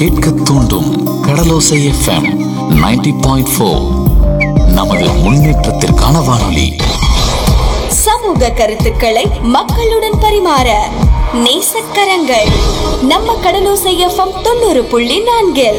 கேட்க தூண்டும் கடலோசை FM 90.4 point four நமது முன்னேற்றத்திற்கான வானொலி சமூக கருத்துக்களை மக்களுடன் பரிமாற நேசக்கரங்கள் நம்ம கடலோசை எஃப்எம் தொண்ணூறு புள்ளி நான்கில்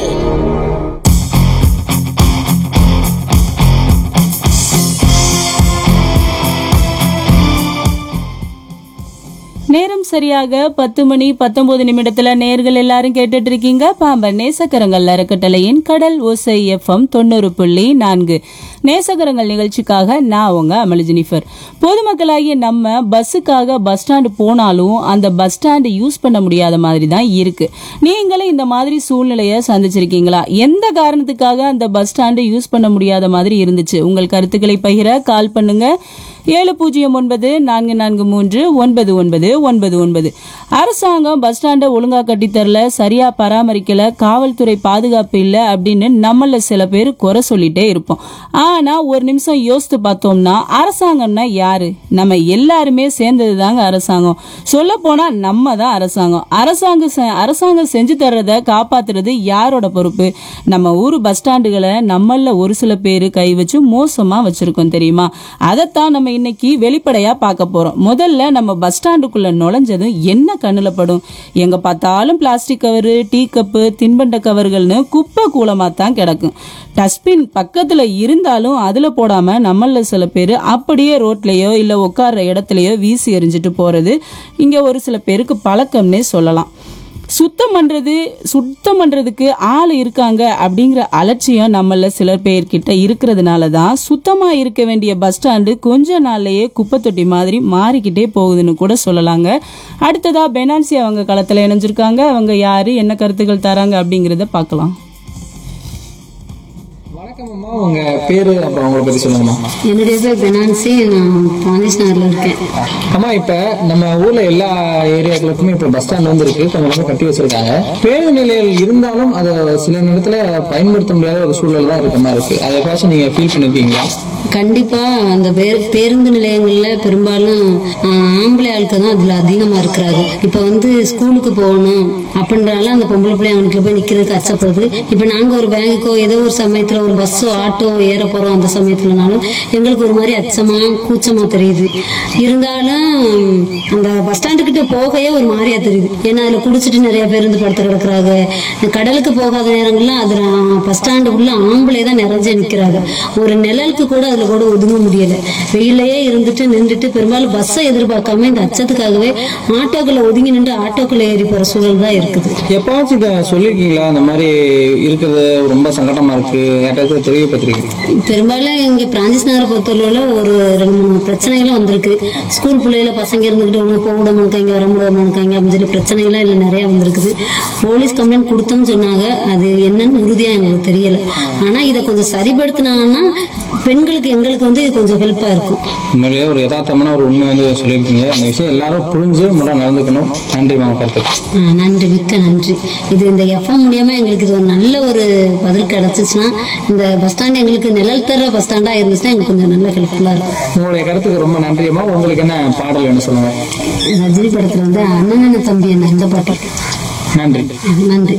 நேரம் சரியாக பத்து மணி பத்தொன்பது நிமிடத்துல நேர்கள் எல்லாரும் கேட்டுட்டு இருக்கீங்க பாம்பன் நேசக்கரங்கள் அறக்கட்டளையின் கடல் ஓசை எஃப்எம் தொண்ணூறு புள்ளி நான்கு நேசக்கரங்கள் நிகழ்ச்சிக்காக நான் உங்க அமளி ஜெனிஃபர் பொதுமக்களாகிய நம்ம பஸ்ஸுக்காக பஸ் ஸ்டாண்டு போனாலும் அந்த பஸ் ஸ்டாண்டு யூஸ் பண்ண முடியாத மாதிரி தான் இருக்கு நீங்களும் இந்த மாதிரி சூழ்நிலையை சந்திச்சிருக்கீங்களா எந்த காரணத்துக்காக அந்த பஸ் ஸ்டாண்டு யூஸ் பண்ண முடியாத மாதிரி இருந்துச்சு உங்கள் கருத்துக்களை பகிர கால் பண்ணுங்க ஏழு பூஜ்ஜியம் ஒன்பது நான்கு நான்கு மூன்று ஒன்பது ஒன்பது ஒன்பது ஒன்பது அரசாங்கம் பஸ் ஸ்டாண்டை ஒழுங்கா கட்டித்தரல சரியா பராமரிக்கல காவல்துறை பாதுகாப்பு இல்லை அப்படின்னு நம்மள சில பேர் குறை சொல்லிட்டே இருப்போம் ஆனா ஒரு நிமிஷம் யோசித்து பார்த்தோம்னா அரசாங்கம்னா யாரு நம்ம எல்லாருமே சேர்ந்தது தாங்க அரசாங்கம் சொல்ல போனா நம்ம தான் அரசாங்கம் அரசாங்கம் செ- அரசாங்கம் செஞ்சு தர்றத காப்பாத்துறது யாரோட பொறுப்பு நம்ம ஊர் பஸ் ஸ்டாண்டுகளை நம்மள ஒரு சில பேர் கை வச்சு மோசமா வச்சிருக்கோம் தெரியுமா அதைத்தான் நம்ம இன்னைக்கு வெளிப்படையா பார்க்க போறோம் முதல்ல நம்ம பஸ் ஸ்டாண்டுக்குள்ள நுழைஞ்சதும் என்ன கண்ணுல படும் எங்க பார்த்தாலும் பிளாஸ்டிக் கவரு டீ கப்பு தின்பண்ட கவர்கள்னு குப்பை கூலமா தான் கிடக்கும் டஸ்ட்பின் பக்கத்துல இருந்தாலும் அதுல போடாம நம்மள சில பேர் அப்படியே ரோட்லயோ இல்ல உட்கார்ற இடத்துலயோ வீசி எறிஞ்சிட்டு போறது இங்க ஒரு சில பேருக்கு பழக்கம்னே சொல்லலாம் சுத்தம் பண்றது சுத்தம் பண்றதுக்கு ஆள் இருக்காங்க அப்படிங்கிற அலட்சியம் நம்மள சிலர் பேர்கிட்ட இருக்கிறதுனால தான் சுத்தமா இருக்க வேண்டிய பஸ் ஸ்டாண்டு கொஞ்ச நாள்லயே குப்பை தொட்டி மாதிரி மாறிக்கிட்டே போகுதுன்னு கூட சொல்லலாங்க அடுத்ததா பெனான்சி அவங்க களத்துல இணைஞ்சிருக்காங்க அவங்க யாரு என்ன கருத்துக்கள் தராங்க அப்படிங்கறத பார்க்கலாம் வணக்கம் அம்மா உங்க பேரு அப்புறம் உங்களை பத்தி சொல்லுங்கம்மா என்னுடைய பேர் பெனான்சி நான் பாண்டிஸ் நகரில் இருக்கேன் அம்மா இப்ப நம்ம ஊர்ல எல்லா ஏரியாக்களுக்குமே இப்ப பஸ் ஸ்டாண்ட் வந்து இருக்கு கொஞ்சம் கொஞ்சம் கட்டி வச்சிருக்காங்க பேருந்து நிலையில் இருந்தாலும் அதை சில நேரத்துல பயன்படுத்த முடியாத ஒரு சூழல் தான் இருக்க மாதிரி இருக்கு அதை பார்த்து நீங்க ஃபீல் பண்ணிருக்கீங்களா கண்டிப்பா அந்த பேர் பேருந்து நிலையங்கள்ல பெரும்பாலும் ஆஹ், ஆம்பளை ஆட்கள் தான் அதுல அதிகமா இருக்கிறாங்க இப்ப வந்து ஸ்கூலுக்கு போகணும் அப்படின்றால அந்த பொம்பளை பிள்ளை அவனுக்கு போய் நிக்கிறதுக்கு அச்சப்படுது இப்ப நாங்க ஒரு பேங்குக்கோ ஏதோ ஒரு சமயத்துல ஒரு பஸ்ஸோ ஆட்டோ ஏற போறோம் அந்த சமயத்துலனாலும் எங்களுக்கு ஒரு மாதிரி அச்சமா கூச்சமா தெரியுது இருந்தாலும் அந்த பஸ் ஸ்டாண்டு கிட்ட போகவே ஒரு மாதிரியா தெரியுது ஏன்னா அதுல குடிச்சிட்டு நிறைய பேர் வந்து படுத்து கிடக்குறாங்க கடலுக்கு போகாத நேரங்கள்ல அதுல பஸ் ஸ்டாண்டு உள்ள ஆம்பளை தான் நிறைஞ்சு நிக்கிறாங்க ஒரு நிழலுக்கு கூட அதுல கூட ஒதுங்க முடியல வெயிலையே இருந்துட்டு நின்றுட்டு பெரும்பாலும் பஸ்ஸை எதிர்பார்க்காம இந்த அச்சத்துக்காகவே ஆட்டோக்குள்ள ஒதுங்கி நின்று ஆட்டோக்குள்ள ஏறி போற சூழல் தான் இருக்குது எப்பாச்சும் இதை சொல்லிருக்கீங்களா இந்த மாதிரி இருக்கிறது ரொம்ப சங்கடமா இருக்கு யாருக்காச்சும் தெரியப்பட்டிருக்கீங்க பெரும்பாலும் இங்க பிரான்சிஸ் நகரை பொறுத்தளவுல ஒரு ரெண்டு மூணு பிரச்சனைகளும் வந்திருக்கு ஸ்கூல் பிள்ளைகள பசங்க இருந்துகிட்டு ஒன்று போக விட மாட்டாங்க வர விட மாட்டாங்க அப்படின்னு சொல்லி பிரச்சனைகள்லாம் இதுல நிறைய வந்திருக்குது போலீஸ் கம்ப்ளைண்ட் கொடுத்தோம்னு சொன்னாங்க அது என்னன்னு உறுதியா எங்களுக்கு தெரியல ஆனா இதை கொஞ்சம் சரிப்படுத்தினாங்கன்னா பெண்களுக்கு எங்களுக்கு வந்து இது கொஞ்சம் ஹெல்ப்பா இருக்கும் உண்மையிலேயே ஒரு யதார்த்தமான ஒரு உண்மை வந்து சொல்லியிருக்கீங்க அந்த விஷயம் எல்லாரும் புரிஞ்சு முறை நடந்துக்கணும் நன்றி மாமா கருத்து ஆ, நன்றி மிக்க நன்றி இது இந்த எஃப்எம் மூலியமா எங்களுக்கு இது ஒரு நல்ல ஒரு பதில் கிடைச்சிச்சுன்னா இந்த பஸ் ஸ்டாண்ட் எங்களுக்கு நிழல் தர பஸ் ஸ்டாண்டா இருந்துச்சுன்னா எங்களுக்கு கொஞ்சம் நல்ல ஹெல்ப்ஃபுல்லா இருக்கும் உங்களுடைய கருத்துக்கு ரொம்ப நன்றியம்மா உங்களுக்கு என்ன பாடல் என்ன சொல்லுங்க ரஜினி படத்துல வந்து அண்ணன் தம்பி என்ன இந்த பாட்டு நன்றி நன்றி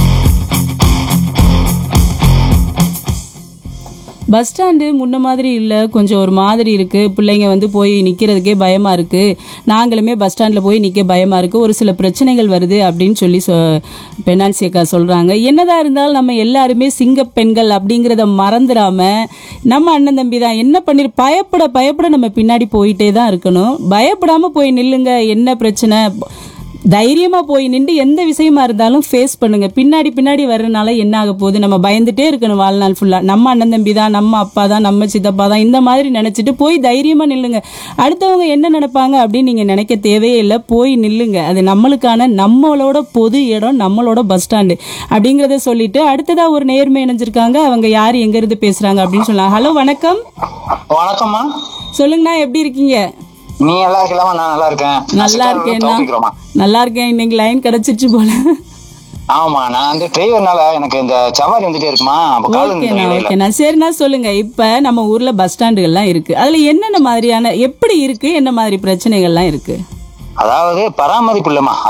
பஸ் ஸ்டாண்டு முன்ன மாதிரி இல்லை கொஞ்சம் ஒரு மாதிரி இருக்கு பிள்ளைங்க வந்து போய் நிக்கிறதுக்கே பயமா இருக்கு நாங்களுமே பஸ் ஸ்டாண்ட்ல போய் நிக்க பயமா இருக்கு ஒரு சில பிரச்சனைகள் வருது அப்படின்னு சொல்லி சொ பெனான்சி அக்கா சொல்றாங்க என்னதான் இருந்தாலும் நம்ம எல்லாருமே சிங்க பெண்கள் அப்படிங்கிறத மறந்துடாம நம்ம அண்ணன் தம்பி தான் என்ன பண்ணி பயப்பட பயப்பட நம்ம பின்னாடி போயிட்டே தான் இருக்கணும் பயப்படாம போய் நில்லுங்க என்ன பிரச்சனை தைரியமா போய் நின்று எந்த விஷயமா இருந்தாலும் ஃபேஸ் பண்ணுங்க பின்னாடி பின்னாடி வர்றதுனால என்ன ஆக போகுது நம்ம பயந்துட்டே இருக்கணும் வாழ்நாள் ஃபுல்லா நம்ம அண்ணன் தம்பி தான் நம்ம அப்பா தான் நம்ம சித்தப்பா தான் இந்த மாதிரி நினைச்சிட்டு போய் தைரியமா நில்லுங்க அடுத்தவங்க என்ன நினைப்பாங்க அப்படின்னு நீங்க நினைக்க தேவையே இல்லை போய் நில்லுங்க அது நம்மளுக்கான நம்மளோட பொது இடம் நம்மளோட பஸ் ஸ்டாண்டு அப்படிங்கறத சொல்லிட்டு அடுத்ததா ஒரு நேர்மை இணைஞ்சிருக்காங்க அவங்க யார் எங்க இருந்து பேசுறாங்க அப்படின்னு சொல்லலாம் ஹலோ வணக்கம் வணக்கம்மா சொல்லுங்கண்ணா எப்படி இருக்கீங்க நீ நல்லா இருக்கலாமா நான் நல்லா இருக்கேன் நல்லா இருக்கேன்னா தோப்பிக்கிறோமா நல்லா இருக்கேன் இன்னைக்கு லைன் கிடைச்சிருச்சு போல ஆமா நான் வந்து டிரைவர்னால எனக்கு இந்த சவாரி வந்துட்டே இருக்குமா அப்ப கால் ஓகேண்ணா ஓகேண்ணா சரிண்ணா சொல்லுங்க இப்ப நம்ம ஊர்ல பஸ் ஸ்டாண்டுகள்லாம் இருக்கு அதுல என்னென்ன மாதிரியான எப்படி இருக்கு என்ன மாதிரி பிரச்சனைகள்லாம் இருக்கு அதாவது பராமரிப்பு இல்லம்மா